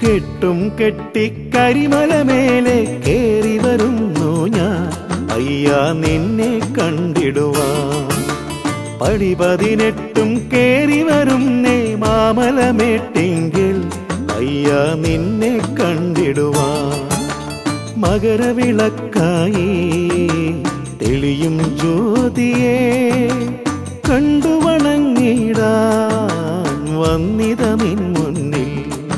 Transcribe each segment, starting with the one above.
കെട്ടും കെട്ടി കരിമലമേലെ കേറി വരുന്നു ഞാൻ അയ്യാ നിന്നെ കണ്ടിടുവാൻ പടി പതിനെട്ടും കേറി വരുന്നേ മാമലമേട്ടിങ്കിൽ അയ്യാ നിന്നെ കണ്ടിടുവാൻ മകരവിളക്കായി തെളിയും ജ്യോതിയെ കണ്ടു വണങ്ങിടാൻ വന്നിത നിൻ മുന്നിൽ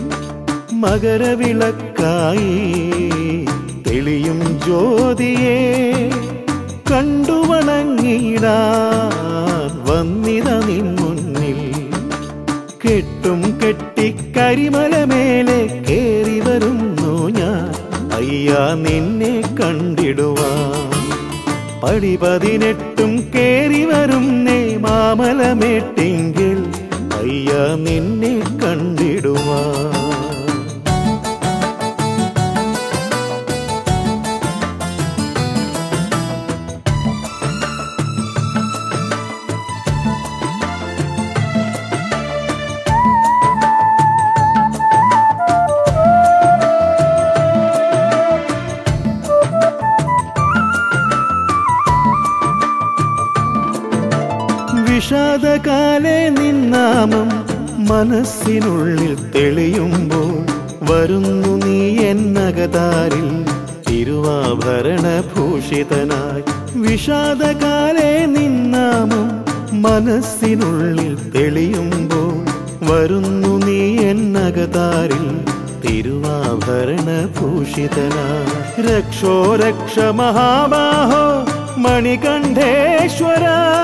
മകരവിളക്കായി തെളിയും ജ്യോതിയെ കണ്ടു വണങ്ങിടാൻ വന്നിത നിൻ മുന്നിൽ കെട്ടും കെട്ടി കരിമലമേലെ കേറി വരുന്നു ഞാൻ അയ്യാ നിന്നെ കണ്ടിടുവാൻ പടി പതിനെട്ടും കേറി വരുന്നേ മാമലമേട്ടിങ്കിൽ അയ്യാ നിന്നെ കണ്ടിടുവാൻ വിഷാദകാലെ നിന്നാമം മനസ്സിനുള്ളിൽ തെളിയുമ്പോൾ വരുന്നു നീ എന്നകതാരിൽ തിരുവാഭരണഭൂഷിതനായി വിഷാദകാലെ നിന്നാമം മനസ്സിനുള്ളിൽ തെളിയുമ്പോൾ വരുന്നു നീ എന്നകതാരിൽ തിരുവാഭരണഭൂഷിതനായി രക്ഷോ രക്ഷ മഹാബാഹോ മണികണ്ഠേശ്വര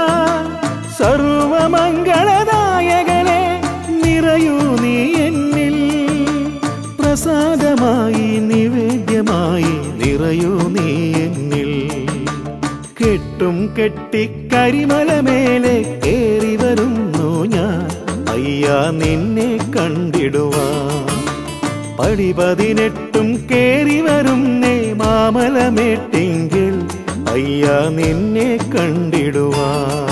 സർവമംഗളദായകനെ നിറയൂ നീ എന്നിൽ പ്രസാദമായി നിവേദ്യമായി നിറയൂ നീ എന്നിൽ കെട്ടും കെട്ടി കരിമലമേലെ കേറി വരുന്നു ഞാൻ അയ്യാ നിന്നെ കണ്ടിടുവാൻ പടി പതിനെട്ടും കേറി വരുന്നേ മാമലമേട്ടിങ്കിൽ അയ്യാ നിന്നെ കണ്ടിടുവാൻ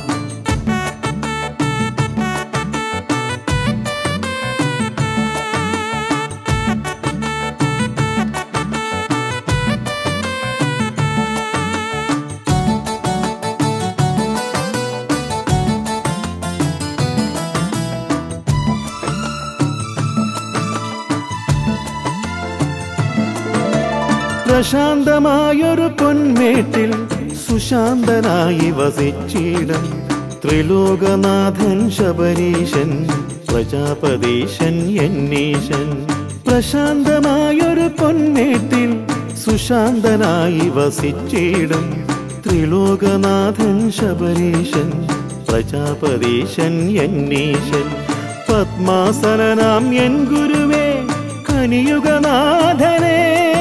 പ്രശാന്തമായൊരു പൊന്മേട്ടിൽ സുശാന്തനായി വസിച്ചിടം ത്രിലോകനാഥൻ ശബരീശൻ പ്രജാപതീശൻ എന്നീശൻ പ്രശാന്തമായൊരു പൊന്മേട്ടിൽ സുശാന്തനായി വസിച്ചിടം ത്രിലോകനാഥൻ ശബരീശൻ പ്രജാപതീശൻ എന്നീശൻ പത്മാസനനാം എൻ ഗുരുവേ കനിയുഗനാഥനെ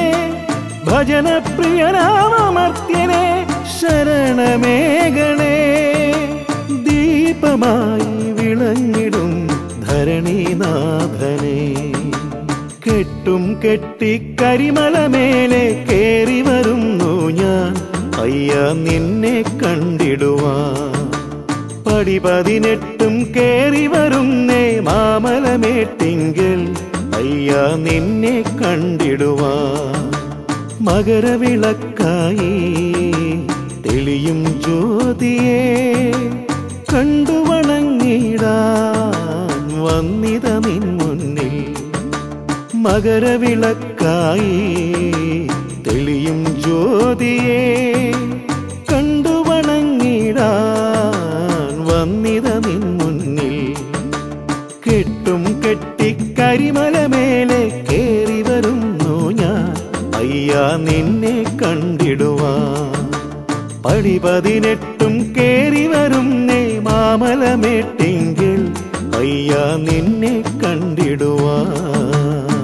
ഭജനപ്രിയനാമർത്യനെ ശരണമേഘണേ ദീപമായി വിളങ്ങിടും ധരണീനാഥനെ കെട്ടും കെട്ടി കരിമലമേലെ കേറി വരുന്നു ഞാൻ അയ്യ നിന്നെ കണ്ടിടുവാൻ പടി പതിനെട്ടും കേറി വരുന്നേ മാമലമേട്ടിങ്കിൽ അയ്യ നിന്നെ കണ്ടിടുവാൻ മകരവിളക്കായി തെളിയും ജ്യോതിയെ കണ്ടു വണങ്ങിടാൻ വന്നിത നിൻ മുന്നിൽ മകരവിളക്കായി തെളിയും ജ്യോതിയെ കണ്ടു വണങ്ങിടാൻ വന്നിത നിൻ മുന്നിൽ കെട്ടും കെട്ടി കരിമലമേലെ കേറി വരുന്നു ഞാൻ അയ്യാ നിന്നെ കണ്ടിടുവാൻ പടി പതിനെട്ടും കേറി വരുന്നേ മാമലമേട്ടിങ്കിൽ അയ്യാ നിന്നെ കണ്ടിടുവാൻ